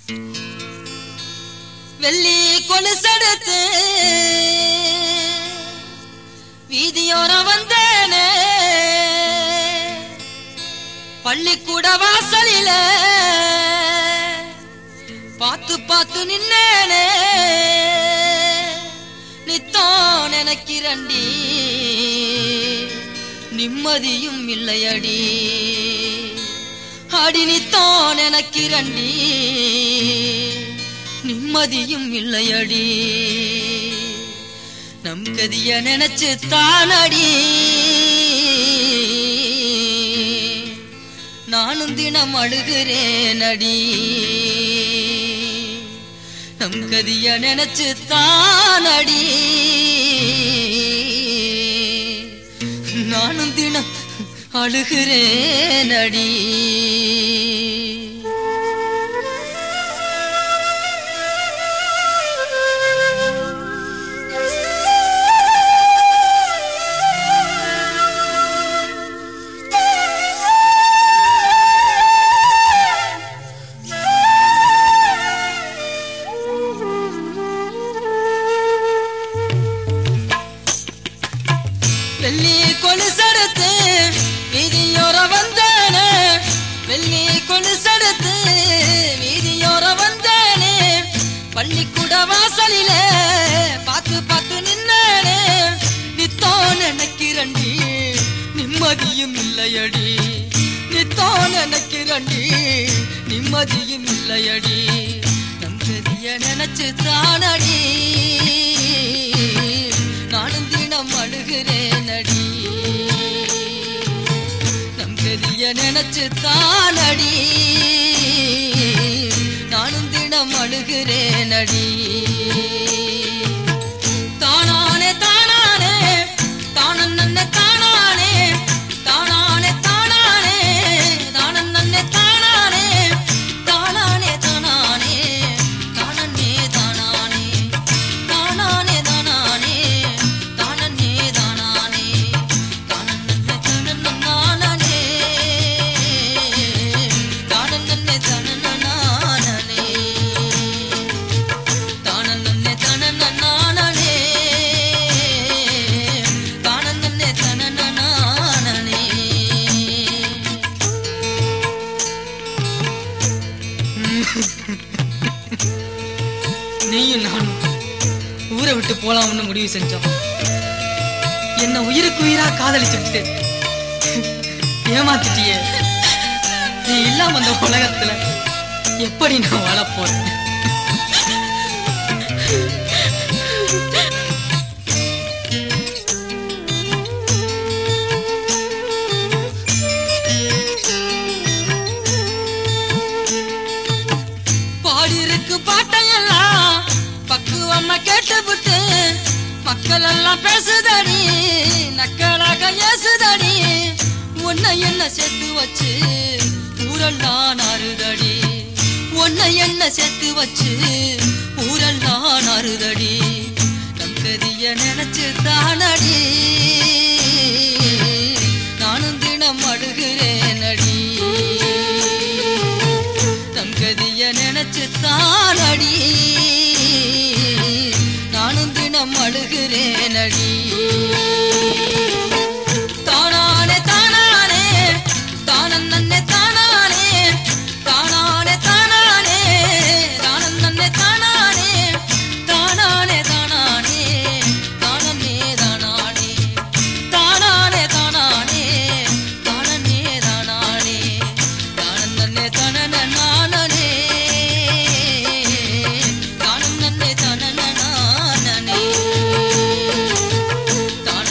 வெள்ளி கொலுசெடுத்து வீதியோரம் வந்தேனே பள்ளிக்கூட வாசலில பார்த்து பார்த்து நின்னேனே நித்தோன் நினைக்கிறண்டி நிம்மதியும் இல்லையடி அடி நித்தோன் நினைக்கிறண்டி நிம்மதியும் இல்லையடி நம் கதிய நினைச்சு தானடி நானும் தினம் அழுகிறேன் அடி நம் கதிய நினைச்சு தானடி நானும் தினம் அழுகிறேன் அடி வெள்ளி கொலுசெடுத்து வீதியோர வந்தேனே வெள்ளி கொலுசெடுத்து வீதியோர வந்தேனே பள்ளிக்கூட வாசலிலே பார்த்து பார்த்து நின்னேனே நித்தோ நினைக்கிறண்டி நிம்மதியும் இல்லையடி நித்தோ நினைக்கிறண்டி நிம்மதியும் இல்லையடி நம் கதிய நினைச்சு தானடி நானும் தினம் அழுகிறேன் அடி நம் கதிய நினைச்சு தானடி நானும் தினம் அழுகிறேன் அடி தானானே தானானே தானன் நன்ன தானானே தானானே தானானே தானன் நன்ன தானானே தானானே தானானே தானன்னே தானானே தானானே தானானே தானன்னே தானானே தானன்னே தானன்னானே தானன்னே தானன்னானே தானன்னே தானன்னானே தானன்னே தானன்னானே நீயும் நானும் ஊரை விட்டு போலாம்னு முடிவு செஞ்சோம் என்ன உயிருக்கு உயிரா காதலிச்சுட்டு ஏமாத்திட்டியே நீ இல்லாம அந்த உலகத்துல எப்படி நான் வாழப் போறேன் பாடிருக்கு பாட்டையெல்லாம் பக்குவம்மா கேட்டுவிட்டு மக்கள் எல்லாம் பேசுதடி நக்கலாக ஏசுதடி உன்னை என்ன சேர்த்து வச்சு ஊரெல்லாம் அறுதடி உன்னை என்ன சேர்த்து வச்சு ஊரெல்லாம் அறுதடி நம் கதிய நினைச்சு தானடி நானும் தினம் அழுகிறேன் அடி நம் கதிய நினைச்சு தானடி நானும் தினம் அழுகிறேன் அடி தானானே தானானே தானன் நன்னே தானானே தானானே தானானே தானன் நன்னே தானானே தானானே தானானே தானன்னே தானானே தானானே தானானே தானன்னே தானானே தானன் நன்னே தானனானே தானன் நன்னே தானனானே தானன்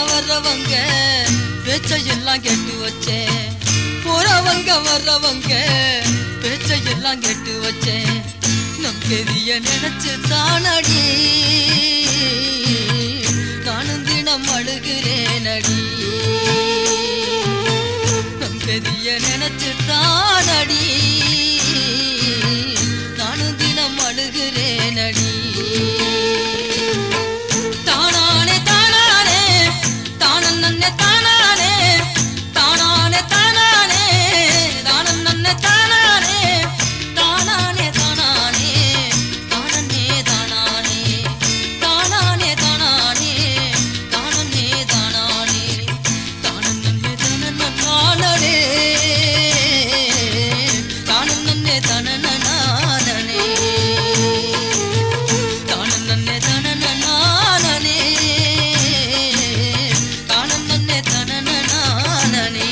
வர்றவங்க பேச்சையெல்லாம் கேட்டு வச்சேன் போறவங்க வர்றவங்க பேச்சையெல்லாம் கேட்டு வச்சேன் நம் பெரிய நினைச்சு தானடி நானும் தினம் அழுகிறேன் அடி நம் பெரிய நினைச்சு தானடி நானும் தினம் அழுகிறேன் அடி தானானே தானானே தானன் நன்னே தானானே தானானே தானானே தானன் நன்னே தானானே தானானே தானானே தானன்னே தானானே தானானே தானானே தானன்னே தானானே தானன் நன்னே தானனே தானன் நன்னே தானனே தானன் நன்னே தனனனானனே தானன் நன்னே தனனனானனே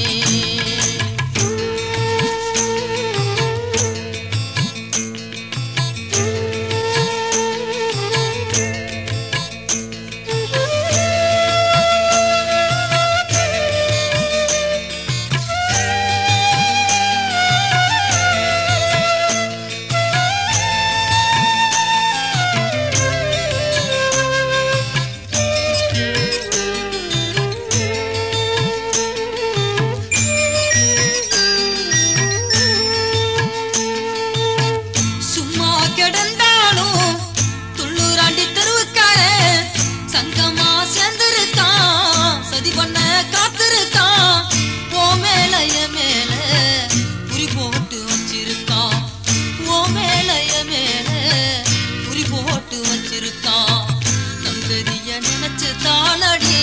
சும்மா கிடந்தாலும் துள்ளூராண்டி தெருவுக்காரன் சங்கமா சேர்ந்திருக்கான் சதி பண்ண காத்திருக்கான் ஓ மேல என் மேல குறி போட்டு வச்சிருக்கான் ஓ மேல என் மேல குறி போட்டு வச்சிருக்கான் நம் பெரிய நினைச்சு தானடி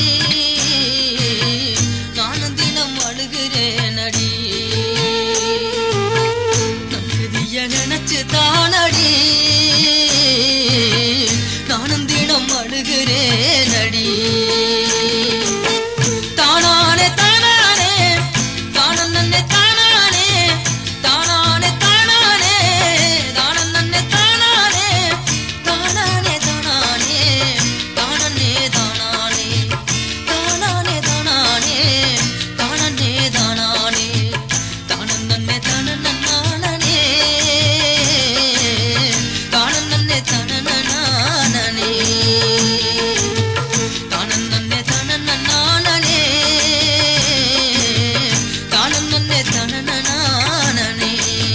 நானும் தினம் அழுகிறேன் அடி நம்பிய நினைச்சு தானடி நானும் தினம் அழுகிறேன் அடி தானானே தானானே தானன் நன்னே தானானே தானானே தானானே தானன் நன்னே தானானே தானானே தானானே தானன்னே தானானே தானானே தானானே தானன்னே தானானே தானன் நன்னே தானனனானனே தானன் நன்னே தானனனானனே தானன் நன்னே தானனனானனே தானன் நன்னே தானனனானனே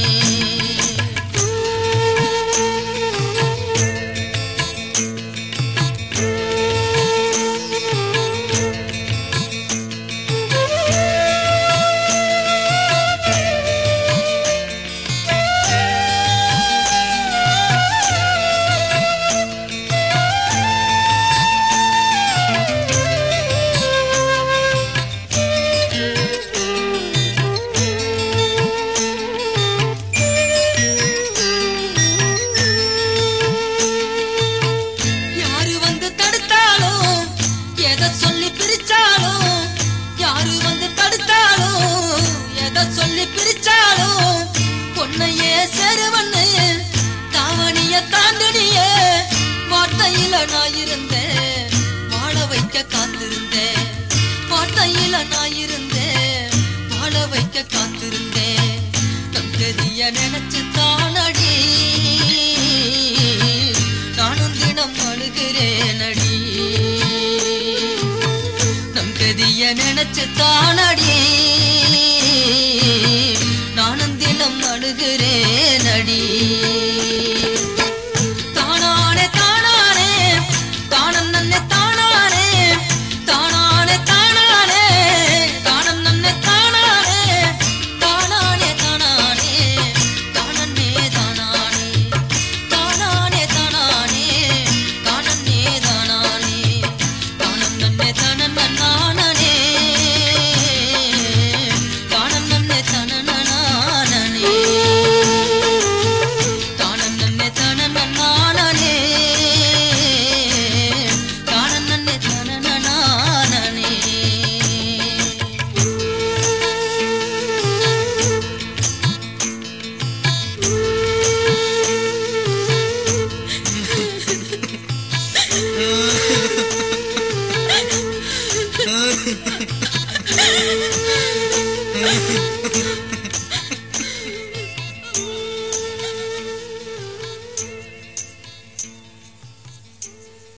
யாரு வந்து தடுத்தாலும் எதை சொல்லி பிரிச்சாலும் யாரு வந்து தடுத்தாலும் எதை சொல்லி பிரிச்சாலும் பொன்னையே செருவண்ணு தாவணிய தாண்டடியே வார்த்தையில நான் இருந்தேன் வாழ வைக்க காத்திருந்தேன் வார்த்தையில நான் இருந்தேன் வாழ வைக்க காத்திருந்தேன் நம் கதிய நினைச்சு தானடி நானும் தினம் அழுகிறேன் அடி நம் கதிய நினைச்சு தானடி நானும் தினம் அழுகிறேன் அடி